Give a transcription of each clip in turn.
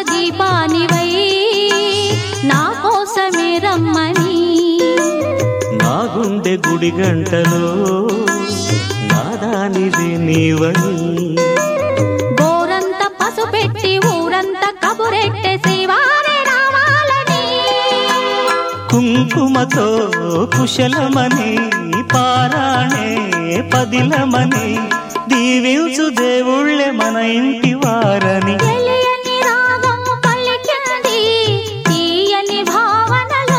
దీపానివై నా కోసమే రమ్మని నా గుండె గుడి గంటలో నాదానిది నీవని గోరంత పసుపెట్టి ఊరంత కబురెట్టె శ్రీవారే రావాలని కుంకుమతో కుశలమని పారాణే పదిలమని దీవించు దేవుళ్ళే మన ఇంటి వారని తెలియని రాగం పలికింది తీయని భావనలో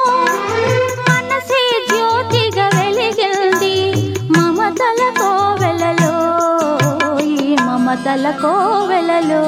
మనసే జ్యోతిగా వెలిగింది మమతల కోవెలలో ఈ మమతల కోవెలలో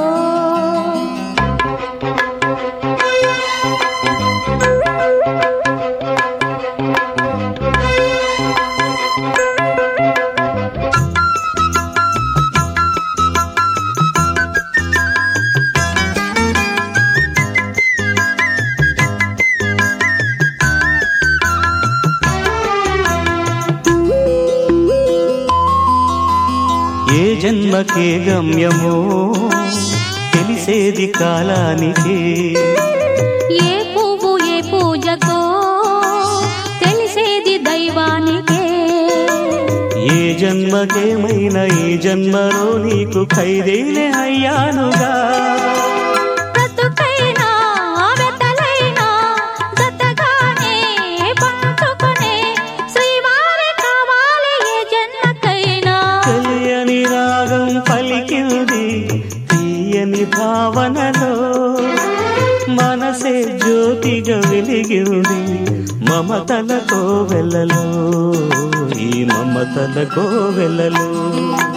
ఏ జన్మకే గమ్యమో తెలిసేది కాలానికి ఏ పువ్వు ఏ పూజకో తెలిసేది దైవానికే ఏ జన్మకేమైనా ఈ జన్మలో నీకు ఖైదీలే అయ్యానుగా బ్రతుకైనా వెతలైనా జతగానే పంచుకునే శ్రీవారి కావాలి ఏ జన్మకైనా తెలియని రాగం పలికింది తీయని భావనలో మనసే జ్యోతిగా వెలిగింది మమతల కోవెలలో ఈ మమతల కోవెలలో